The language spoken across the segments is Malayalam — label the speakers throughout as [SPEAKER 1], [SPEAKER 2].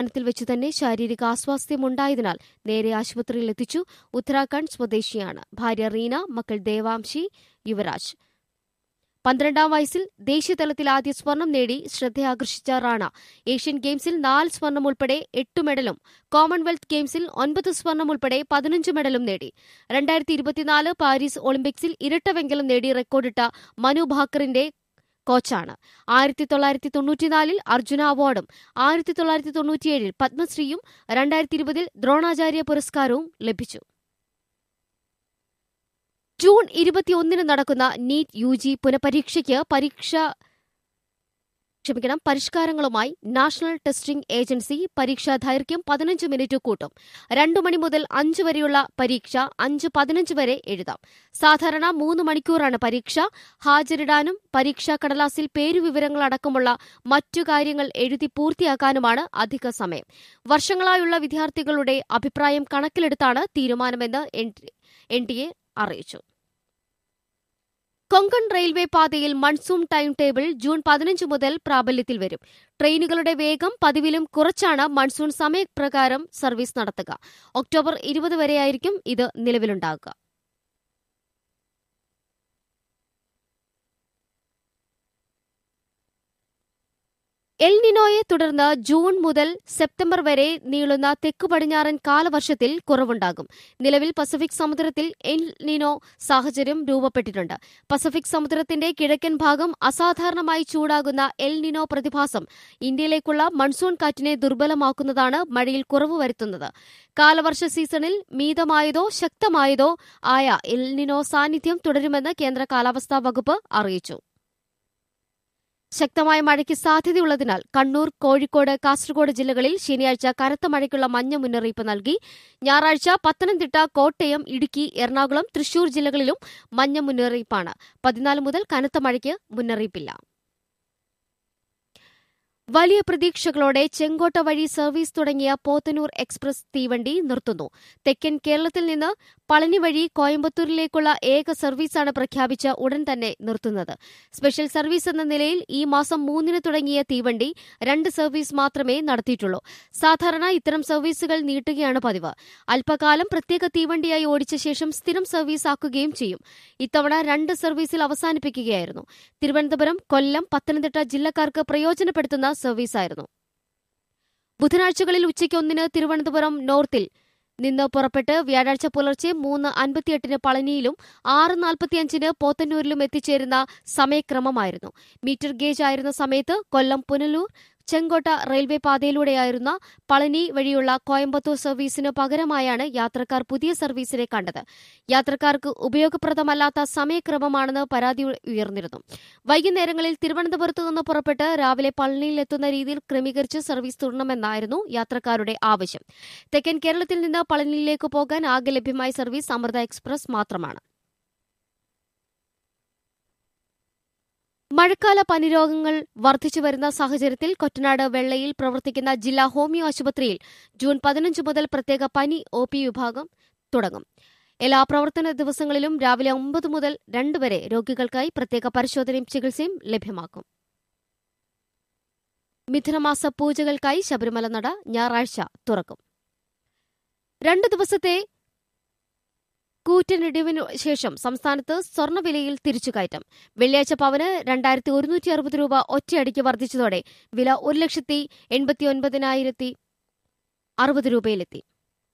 [SPEAKER 1] വിമാനത്തിൽ വെച്ച് തന്നെ ശാരീരിക അസ്വാസ്ഥ്യമുണ്ടായതിനാൽ നേരെ ആശുപത്രിയിൽ എത്തിച്ചു ഉത്തരാഖണ്ഡ് സ്വദേശിയാണ് ഭാര്യ റീന മക്കൾ ദേവാംശി യുവരാജ് പന്ത്രണ്ടാം വയസ്സിൽ ദേശീയതലത്തിൽ ആദ്യ സ്വർണം നേടി ശ്രദ്ധയാകർഷിച്ച റാണ ഏഷ്യൻ ഗെയിംസിൽ നാല് സ്വർണം ഉൾപ്പെടെ എട്ട് മെഡലും കോമൺവെൽത്ത് ഗെയിംസിൽ ഒൻപത് സ്വർണം ഉൾപ്പെടെ പതിനഞ്ച് മെഡലും നേടി രണ്ടായിരത്തി ഇരുപത്തിനാല് പാരീസ് ഒളിമ്പിക്സിൽ ഇരട്ട വെങ്കലം നേടി റെക്കോർഡിട്ട മനു ഭാക്കറിന്റെ കോച്ചാണ് ആയിരത്തി തൊള്ളായിരത്തി തൊണ്ണൂറ്റിനാലിൽ അർജുന അവാർഡും ആയിരത്തി തൊള്ളായിരത്തി തൊണ്ണൂറ്റിയേഴിൽ പത്മശ്രീയും രണ്ടായിരത്തി ഇരുപതിൽ ദ്രോണാചാര്യ പുരസ്കാരവും ലഭിച്ചു ജൂൺ ഇരുപത്തിയൊന്നിന് നടക്കുന്ന നീറ്റ് യു ജി പുനഃപരീക്ഷയ്ക്ക് പരീക്ഷ ക്ഷമിക്കണം പരിഷ്കാരങ്ങളുമായി നാഷണൽ ടെസ്റ്റിംഗ് ഏജൻസി പരീക്ഷാ ദൈർഘ്യം പതിനഞ്ച് മിനിറ്റ് കൂട്ടും രണ്ടു മണി മുതൽ അഞ്ച് വരെയുള്ള പരീക്ഷ അഞ്ച് പതിനഞ്ച് വരെ എഴുതാം സാധാരണ മൂന്ന് മണിക്കൂറാണ് പരീക്ഷ ഹാജരിടാനും പരീക്ഷാ കടലാസിൽ പേരുവിവരങ്ങളടക്കമുള്ള മറ്റു കാര്യങ്ങൾ എഴുതി പൂർത്തിയാക്കാനുമാണ് അധിക സമയം വർഷങ്ങളായുള്ള വിദ്യാർത്ഥികളുടെ അഭിപ്രായം കണക്കിലെടുത്താണ് തീരുമാനമെന്ന് എൻ ടി എ അറിയിച്ചു കൊങ്കൺ റെയിൽവേ പാതയിൽ മൺസൂൺ ടൈം ടേബിൾ ജൂൺ പതിനഞ്ച് മുതൽ പ്രാബല്യത്തിൽ വരും ട്രെയിനുകളുടെ വേഗം പതിവിലും കുറച്ചാണ് മൺസൂൺ സമയപ്രകാരം സർവീസ് നടത്തുക ഒക്ടോബർ ഇരുപത് വരെയായിരിക്കും ഇത് നിലവിലുണ്ടാകുക എൽ നിനോയെ തുടർന്ന് ജൂൺ മുതൽ സെപ്റ്റംബർ വരെ നീളുന്ന തെക്കു പടിഞ്ഞാറൻ കാലവർഷത്തിൽ കുറവുണ്ടാകും നിലവിൽ പസഫിക് സമുദ്രത്തിൽ എൽ നിനോ സാഹചര്യം രൂപപ്പെട്ടിട്ടുണ്ട് പസഫിക് സമുദ്രത്തിന്റെ കിഴക്കൻ ഭാഗം അസാധാരണമായി ചൂടാകുന്ന എൽ നിനോ പ്രതിഭാസം ഇന്ത്യയിലേക്കുള്ള മൺസൂൺ കാറ്റിനെ ദുർബലമാക്കുന്നതാണ് മഴയിൽ കുറവ് വരുത്തുന്നത് കാലവർഷ സീസണിൽ മീതമായതോ ശക്തമായതോ ആയ എൽ നിനോ സാന്നിധ്യം തുടരുമെന്ന് കേന്ദ്ര കാലാവസ്ഥാ വകുപ്പ് അറിയിച്ചു ശക്തമായ മഴയ്ക്ക് സാധ്യതയുള്ളതിനാൽ കണ്ണൂർ കോഴിക്കോട് കാസർഗോഡ് ജില്ലകളിൽ ശനിയാഴ്ച കനത്ത മഴയ്ക്കുള്ള മഞ്ഞ മുന്നറിയിപ്പ് നൽകി ഞായറാഴ്ച പത്തനംതിട്ട കോട്ടയം ഇടുക്കി എറണാകുളം തൃശൂർ ജില്ലകളിലും മഞ്ഞ മുന്നറിയിപ്പാണ് പതിനാല് മുതൽ കനത്ത മഴയ്ക്ക് മുന്നറിയിപ്പില്ല വലിയ പ്രതീക്ഷകളോടെ ചെങ്കോട്ട വഴി സർവീസ് തുടങ്ങിയ പോത്തനൂർ എക്സ്പ്രസ് തീവണ്ടി നിർത്തുന്നു തെക്കൻ കേരളത്തിൽ നിന്ന് പളനി വഴി കോയമ്പത്തൂരിലേക്കുള്ള ഏക സർവീസാണ് പ്രഖ്യാപിച്ച ഉടൻ തന്നെ നിർത്തുന്നത് സ്പെഷ്യൽ സർവീസ് എന്ന നിലയിൽ ഈ മാസം മൂന്നിന് തുടങ്ങിയ തീവണ്ടി രണ്ട് സർവീസ് മാത്രമേ നടത്തിയിട്ടുള്ളൂ സാധാരണ ഇത്തരം സർവീസുകൾ നീട്ടുകയാണ് പതിവ് അല്പകാലം പ്രത്യേക തീവണ്ടിയായി ഓടിച്ച ശേഷം സ്ഥിരം സർവീസ് ആക്കുകയും ചെയ്യും ഇത്തവണ രണ്ട് സർവീസിൽ അവസാനിപ്പിക്കുകയായിരുന്നു തിരുവനന്തപുരം കൊല്ലം പത്തനംതിട്ട ജില്ലക്കാർക്ക് പ്രയോജനപ്പെടുത്തുന്ന സർവീസായിരുന്നു ബുധനാഴ്ചകളിൽ ഉച്ചയ്ക്ക് ഒന്നിന് തിരുവനന്തപുരം നോർത്തിൽ നിന്ന് പുറപ്പെട്ട് വ്യാഴാഴ്ച പുലർച്ചെ മൂന്ന് അൻപത്തിയെട്ടിന് പളനിയിലും ആറ് നാൽപ്പത്തിയഞ്ചിന് പോത്തന്നൂരിലും എത്തിച്ചേരുന്ന സമയക്രമമായിരുന്നു മീറ്റർ ഗേജ് ആയിരുന്ന സമയത്ത് കൊല്ലം പുനലൂർ ചെങ്കോട്ട റെയിൽവേ പാതയിലൂടെയായിരുന്ന പളനി വഴിയുള്ള കോയമ്പത്തൂർ സർവീസിന് പകരമായാണ് യാത്രക്കാർ പുതിയ സർവീസിനെ കണ്ടത് യാത്രക്കാർക്ക് ഉപയോഗപ്രദമല്ലാത്ത സമയക്രമമാണെന്ന് പരാതി ഉയർന്നിരുന്നു വൈകുന്നേരങ്ങളിൽ തിരുവനന്തപുരത്ത് നിന്ന് പുറപ്പെട്ട് രാവിലെ പളനിയിലെത്തുന്ന രീതിയിൽ ക്രമീകരിച്ച് സർവീസ് തുടരണമെന്നായിരുന്നു യാത്രക്കാരുടെ ആവശ്യം തെക്കൻ കേരളത്തിൽ നിന്ന് പളനിയിലേക്ക് പോകാൻ ആകെ ലഭ്യമായ സർവീസ് അമൃത എക്സ്പ്രസ് മാത്രമാണ് മഴക്കാല പനിരോഗങ്ങൾ വർദ്ധിച്ചു വരുന്ന സാഹചര്യത്തിൽ കൊറ്റനാട് വെള്ളയിൽ പ്രവർത്തിക്കുന്ന ജില്ലാ ഹോമിയോ ആശുപത്രിയിൽ ജൂൺ പതിനഞ്ച് മുതൽ പ്രത്യേക പനി ഒ പി വിഭാഗം തുടങ്ങും എല്ലാ പ്രവർത്തന ദിവസങ്ങളിലും രാവിലെ ഒമ്പത് മുതൽ രണ്ട് വരെ രോഗികൾക്കായി പ്രത്യേക പരിശോധനയും ചികിത്സയും ലഭ്യമാക്കും മിഥുനമാസ പൂജകൾക്കായി ശബരിമല നട ഞായറാഴ്ച തുറക്കും രണ്ടു ദിവസത്തെ കൂറ്റനിടിവിനു ശേഷം സംസ്ഥാനത്ത് സ്വർണ്ണവിലയിൽ തിരിച്ചുകയറ്റം വെള്ളിയാഴ്ച പവന് രണ്ടായിരത്തി ഒരുന്നൂറ്റി അറുപത് രൂപ ഒറ്റയടിക്ക് വർദ്ധിച്ചതോടെ വില ഒരു ലക്ഷത്തി എൺപത്തി ഒൻപതിനായിരത്തി അറുപത് രൂപയിലെത്തി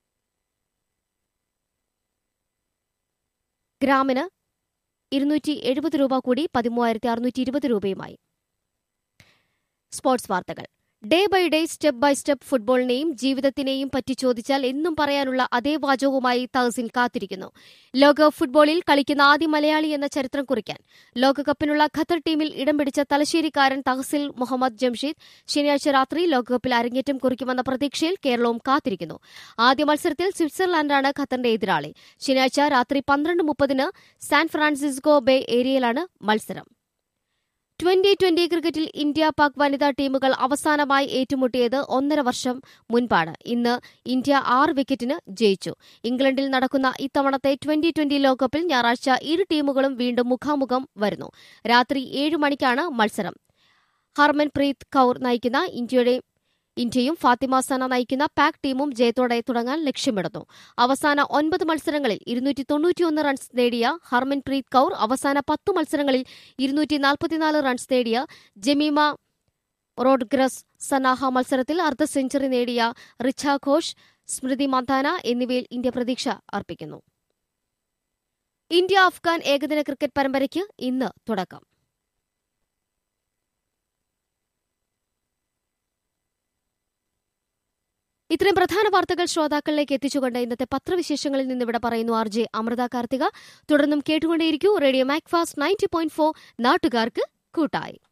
[SPEAKER 1] ഗ്രാമിന് ഇരുന്നൂറ്റി എഴുപത് രൂപ കൂടി പതിമൂവായിരത്തി അറുന്നൂറ്റി ഇരുപത് രൂപയുമായി സ്പോർട്സ് വാർത്തകൾ day by day step by step ഫുട്ബോളിനെയും ജീവിതത്തിനെയും പറ്റി ചോദിച്ചാൽ എന്നും പറയാനുള്ള അതേ വാചകവുമായി തഹസിൻ കാത്തിരിക്കുന്നു ലോകകപ്പ് ഫുട്ബോളിൽ കളിക്കുന്ന ആദ്യ മലയാളി എന്ന ചരിത്രം കുറിക്കാൻ ലോകകപ്പിനുള്ള ഖത്തർ ടീമിൽ ഇടം പിടിച്ച തലശ്ശേരിക്കാരൻ തഹസിൽ മുഹമ്മദ് ജംഷീദ് ശനിയാഴ്ച രാത്രി ലോകകപ്പിൽ അരങ്ങേറ്റം കുറിക്കുമെന്ന പ്രതീക്ഷയിൽ കേരളവും കാത്തിരിക്കുന്നു ആദ്യ മത്സരത്തിൽ സ്വിറ്റ്സർലാൻഡാണ് ഖത്തറിന്റെ എതിരാളി ശനിയാഴ്ച രാത്രി പന്ത്രണ്ട് മുപ്പതിന് സാൻ ഫ്രാൻസിസ്കോ ബേ ഏരിയയിലാണ് മത്സരം ട്വന്റി ട്വന്റി ക്രിക്കറ്റിൽ ഇന്ത്യ പാക് വനിതാ ടീമുകൾ അവസാനമായി ഏറ്റുമുട്ടിയത് ഒന്നര വർഷം മുൻപാണ് ഇന്ന് ഇന്ത്യ ആറ് വിക്കറ്റിന് ജയിച്ചു ഇംഗ്ലണ്ടിൽ നടക്കുന്ന ഇത്തവണത്തെ ട്വന്റി ട്വന്റി ലോകകപ്പിൽ ഞായറാഴ്ച ഇരു ടീമുകളും വീണ്ടും മുഖാമുഖം വരുന്നു രാത്രി ഏഴ് മണിക്കാണ് മത്സരം ഹർമൻപ്രീത് കൌർ നയിക്കുന്ന ഇന്ത്യയുടെ ഇന്ത്യയും ഫാത്തിമ സന നയിക്കുന്ന പാക് ടീമും ജയത്തോടെ തുടങ്ങാൻ ലക്ഷ്യമിടുന്നു അവസാന ഒൻപത് മത്സരങ്ങളിൽ ഇരുന്നൂറ്റി തൊണ്ണൂറ്റിയൊന്ന് റൺസ് നേടിയ ഹർമൻപ്രീത് കൌർ അവസാന പത്തു മത്സരങ്ങളിൽ ഇരുന്നൂറ്റി നാൽപ്പത്തിനാല് റൺസ് നേടിയ ജമീമ റോഡ്ഗ്രസ് സനാഹ മത്സരത്തിൽ അർദ്ധ സെഞ്ചുറി നേടിയ റിച്ച ഘോഷ് സ്മൃതി മന്ദാന എന്നിവയിൽ ഇന്ത്യ പ്രതീക്ഷ അർപ്പിക്കുന്നു ഇന്ത്യ അഫ്ഗാൻ ഏകദിന ക്രിക്കറ്റ് പരമ്പരയ്ക്ക് ഇന്ന് തുടക്കം ഇത്രയും പ്രധാന വാർത്തകൾ ശ്രോതാക്കളിലേക്ക് എത്തിച്ചുകൊണ്ട് ഇന്നത്തെ പത്രവിശേഷങ്ങളിൽ നിന്ന് ഇവിടെ പറയുന്നു ആർ ജെ അമൃത കാർത്തിക തുടർന്നും കേട്ടുകൊണ്ടേയിരിക്കൂ radio Macfast ninety point four നാട്ടുകാർക്ക് കൂട്ടായി